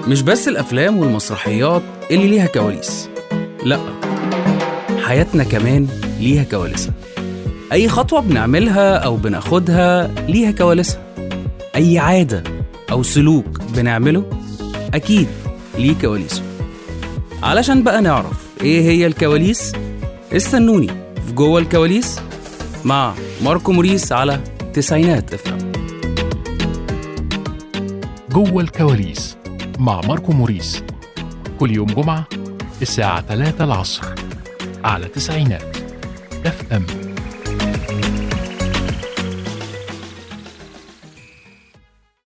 مش بس الأفلام والمسرحيات اللي ليها كواليس لأ حياتنا كمان ليها كواليسها أي خطوة بنعملها أو بناخدها ليها كواليسها أي عادة أو سلوك بنعمله أكيد ليه كواليسه علشان بقى نعرف إيه هي الكواليس استنوني في جوه الكواليس مع ماركو موريس على تسعينات افهم جوه الكواليس مع ماركو موريس كل يوم جمعة الساعة 3 العصر على تسعينات اف ام